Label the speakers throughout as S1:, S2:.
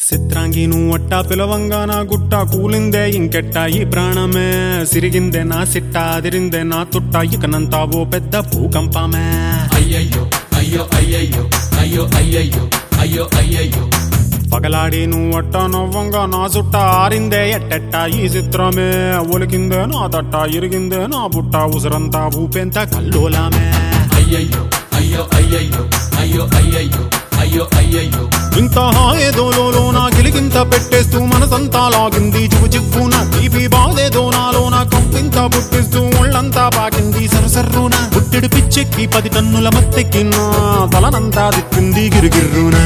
S1: చిత్రాంగి నువ్వట్టా పిలవంగా నా గుట్ట కూలిందే ఇంకెట్టా ఈ ప్రాణమే సిరిగిందే నా సిట్ట అదిరిందే నా తుట్ట ఇకనంతా ఓ పెద్ద భూకంపమే
S2: అయ్యయ్యో అయ్యో అయ్యయ్యో అయ్యో అయ్యయ్యో అయ్యో అయ్యయ్యో
S1: పగలాడి నువ్వట్ట నవ్వంగా నా చుట్ట ఆరిందే ఎట్టెట్ట ఈ చిత్రమే ఒలికిందే నా తట్ట ఇరిగిందే నా బుట్ట ఉసురంతా ఊపెంత కల్లోలామే
S2: అయ్యయ్యో అయ్యో అయ్యయ్యో అయ్యో అయ్యయ్యో అయ్యో అయ్యయ్యో
S1: ఇంత హాయేదోలో నా గిలిగింత పెట్టేస్తూ మనసంతా లాగింది చివు చివ్వున తీపి బాధేదో నాలో నా కంపింత పుట్టిస్తూ ఒళ్ళంతా పాకింది సరసర్రున పుట్టెడు పిచ్చెక్కి పది టన్నుల మత్తెక్కినా తలనంతా తిప్పింది గిరిగిర్రునా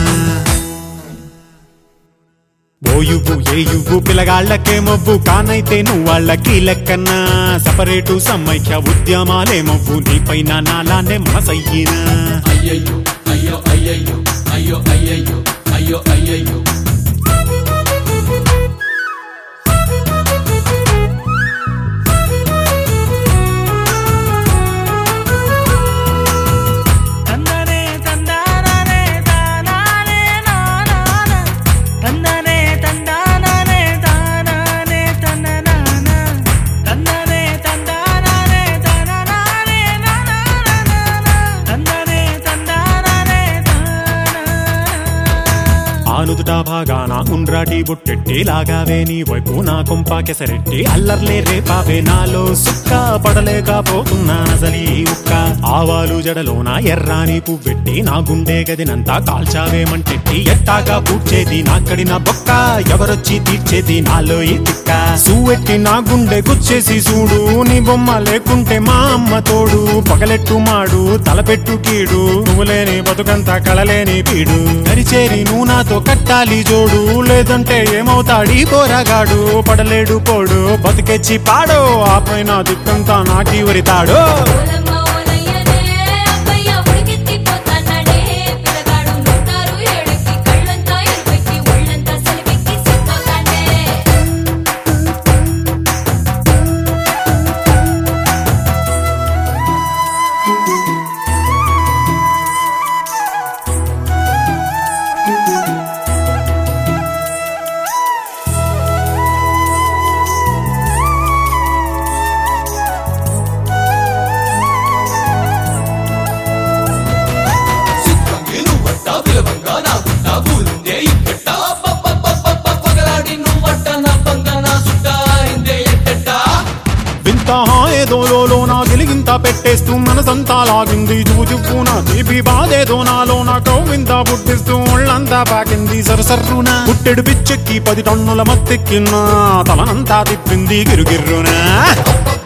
S1: ఓ యువ్వు ఏ యువ్వు పిల్లగాళ్ళకే మొవ్వు కానైతే నువ్వు వాళ్ళకి లెక్కన్నా సపరేటు సమైక్య ఉద్యమాలే మొవ్వు నీపైన నాలానే మనసయ్యినా
S2: అయ్యయ్యో అయ్యో అయ్యయ్యో అయ్యో అయ్యయ్యో అయ్యో అయ్యయ్యో
S3: తందనే తందాననే తానానే నానాన తందనే తందాననే తానానే తననాన తందనే తందాననే తననానే నానాన తందనే తందాననే తానాన
S1: ఆనుదుట భాగాన ఉండ్రాటి బొట్టెట్టి లాగావే నీ వైపు నా కొంప కెసరెట్టి అల్లర్లే రేపావే నాలో సుక్క పడలేకపోతున్నా నజలి ఉక్క ఆవాలు జడలోన ఎర్రాని పువ్వెట్టి నా గుండె గదినంతా కాల్చావేమంటెట్టి ఎట్టాగా పూడ్చేది నా కడిన బొక్క ఎవరొచ్చి తీర్చేది నాలో ఈ తిక్క సూవెట్టి నా గుండె గుచ్చేసి చూడు నీ బొమ్మ లేకుంటే మా అమ్మ తోడు పగలెట్టు మాడు తలపెట్టు కీడు నువ్వు లేని బతుకంతా కళలేని పీడు నరిచేరి నువ్వు నాతో కట్టాలి జోడు లేదంటే ఏమవుతాడీ పోరగాడు పడలేడు పోడు బతికెచ్చి పాడో ఆ పైన దిక్కంతా నాకి వరితాడో
S4: ఓలమ్మ ఓలయ్యనే అబ్బయ్య ఉడికెత్తిపోతాన్నడే పిల్లగాడు నూటారు ఏడెక్కి కళ్ళంతా ఎరుపెక్కి ఒళ్ళంతా సలిపెక్కి సిక్కోతాండే
S2: చిత్రంగి నువ్వట్ట విలవంగా నా గుట్ట కూలిందే ఇక్కట్ట పప్పపప్పప పగలాడి నువ్వట్ట నా పంగ నా సుట్ట ఆరిందే ఎట్టెట్ట
S1: వింత హాయేదోలో నా గిలిగింత పెట్టేస్తూ మనసంతా లాగింది జూజువ్వున తీపి బాధేదో నాలో నా కౌవింత పుట్టిస్తూ ఒళ్ళంతా పాకింది సరసర్రున పుట్టెడు పిచ్చెక్కి పది టన్నుల మత్తెక్కిన్నా తలనంతా తిప్పింది గిరుగిర్రునా
S2: పప్ప